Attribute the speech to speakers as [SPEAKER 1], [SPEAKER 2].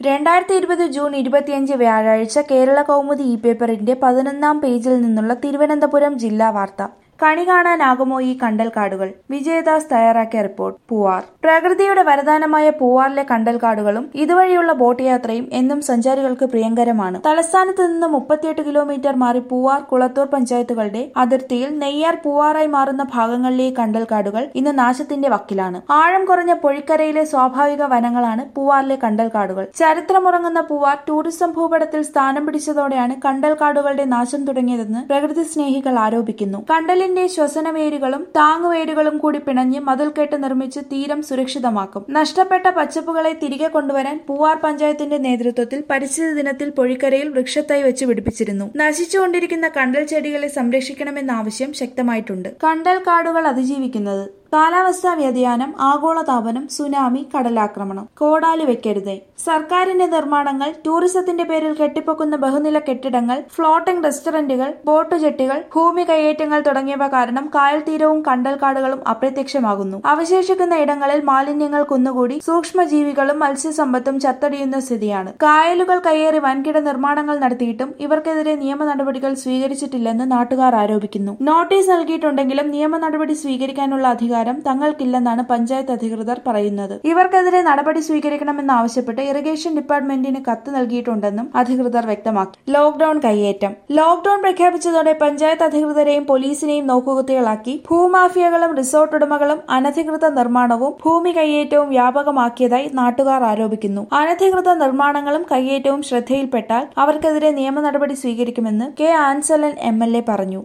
[SPEAKER 1] രണ്ടായിരത്തി ഇരുപത് ജൂൺ ഇരുപത്തിയഞ്ച് വ്യാഴാഴ്ച കേരള കൗമുദി ഇ പേപ്പറിന്റെ പതിനൊന്നാം പേജിൽ നിന്നുള്ള തിരുവനന്തപുരം ജില്ലാ വാർത്ത കണി കാണാനാകുമോ ഈ കണ്ടൽക്കാടുകൾ വിജയദാസ് തയ്യാറാക്കിയ റിപ്പോർട്ട് പൂവാർ പ്രകൃതിയുടെ വരദാനമായ പൂവാറിലെ കണ്ടൽക്കാടുകളും ഇതുവഴിയുള്ള ബോട്ട് യാത്രയും എന്നും സഞ്ചാരികൾക്ക് പ്രിയങ്കരമാണ് തലസ്ഥാനത്ത് നിന്ന് മുപ്പത്തിയെട്ട് കിലോമീറ്റർ മാറി പൂവാർ കുളത്തൂർ പഞ്ചായത്തുകളുടെ അതിർത്തിയിൽ നെയ്യാർ പൂവാറായി മാറുന്ന ഭാഗങ്ങളിലെ ഈ കണ്ടൽക്കാടുകൾ ഇന്ന് നാശത്തിന്റെ വക്കിലാണ് ആഴം കുറഞ്ഞ പൊഴിക്കരയിലെ സ്വാഭാവിക വനങ്ങളാണ് പൂവാറിലെ കണ്ടൽക്കാടുകൾ ചരിത്രമുറങ്ങുന്ന പൂവാർ ടൂറിസം ഭൂപടത്തിൽ സ്ഥാനം പിടിച്ചതോടെയാണ് കണ്ടൽക്കാടുകളുടെ നാശം തുടങ്ങിയതെന്ന് പ്രകൃതി സ്നേഹികൾ ആരോപിക്കുന്നു കണ്ടലിന്റെ ശ്വസനവേരുകളും താങ്ങുവേരുകളും കൂടി പിണഞ്ഞ് മതിൽക്കെട്ട് നിർമ്മിച്ച് തീരം സുരക്ഷിതമാക്കും നഷ്ടപ്പെട്ട പച്ചപ്പുകളെ തിരികെ കൊണ്ടുവരാൻ പൂവാർ പഞ്ചായത്തിന്റെ നേതൃത്വത്തിൽ പരിസ്ഥിതി ദിനത്തിൽ പൊഴിക്കരയിൽ വൃക്ഷത്തൈ വെച്ച് പിടിപ്പിച്ചിരുന്നു നശിച്ചുകൊണ്ടിരിക്കുന്ന കണ്ടൽ ചെടികളെ സംരക്ഷിക്കണമെന്ന ആവശ്യം ശക്തമായിട്ടുണ്ട് കണ്ടൽ കാടുകൾ അതിജീവിക്കുന്നത് കാലാവസ്ഥാ വ്യതിയാനം ആഗോളതാപനം സുനാമി കടലാക്രമണം കോടാലി വെക്കരുതേ സർക്കാരിന്റെ നിർമ്മാണങ്ങൾ ടൂറിസത്തിന്റെ പേരിൽ കെട്ടിപ്പൊക്കുന്ന ബഹുനില കെട്ടിടങ്ങൾ ഫ്ലോട്ടിംഗ് റെസ്റ്റോറന്റുകൾ ബോട്ട് ജെട്ടികൾ ഭൂമി കയ്യേറ്റങ്ങൾ തുടങ്ങിയവ കാരണം കായൽ തീരവും കണ്ടൽക്കാടുകളും അപ്രത്യക്ഷമാകുന്നു അവശേഷിക്കുന്ന ഇടങ്ങളിൽ മാലിന്യങ്ങൾ കുന്നുകൂടി സൂക്ഷ്മജീവികളും മത്സ്യസമ്പത്തും ചത്തടിയുന്ന സ്ഥിതിയാണ് കായലുകൾ കയ്യേറി വൻകിട നിർമ്മാണങ്ങൾ നടത്തിയിട്ടും ഇവർക്കെതിരെ നിയമ നടപടികൾ സ്വീകരിച്ചിട്ടില്ലെന്ന് നാട്ടുകാർ ആരോപിക്കുന്നു നോട്ടീസ് നൽകിയിട്ടുണ്ടെങ്കിലും നിയമ നടപടി സ്വീകരിക്കാനുള്ള അധികാരം തങ്ങൾക്കില്ലെന്നാണ് പഞ്ചായത്ത് അധികൃതർ പറയുന്നത് ഇവർക്കെതിരെ നടപടി സ്വീകരിക്കണമെന്നാവശ്യപ്പെട്ട് ഇറിഗേഷൻ ഡിപ്പാർട്ട്മെന്റിന് കത്ത് നൽകിയിട്ടുണ്ടെന്നും അധികൃതർ വ്യക്തമാക്കി ലോക്ഡൌൺ കയ്യേറ്റം ലോക്ഡൌൺ പ്രഖ്യാപിച്ചതോടെ പഞ്ചായത്ത് അധികൃതരെയും പോലീസിനെയും നോക്കുകുത്തികളാക്കി ഭൂമാഫിയകളും റിസോർട്ട് ഉടമകളും അനധികൃത നിർമ്മാണവും ഭൂമി കയ്യേറ്റവും വ്യാപകമാക്കിയതായി നാട്ടുകാർ ആരോപിക്കുന്നു അനധികൃത നിർമ്മാണങ്ങളും കയ്യേറ്റവും ശ്രദ്ധയിൽപ്പെട്ടാൽ അവർക്കെതിരെ നിയമ നടപടി സ്വീകരിക്കുമെന്ന് കെ ആൻസലൻ എം പറഞ്ഞു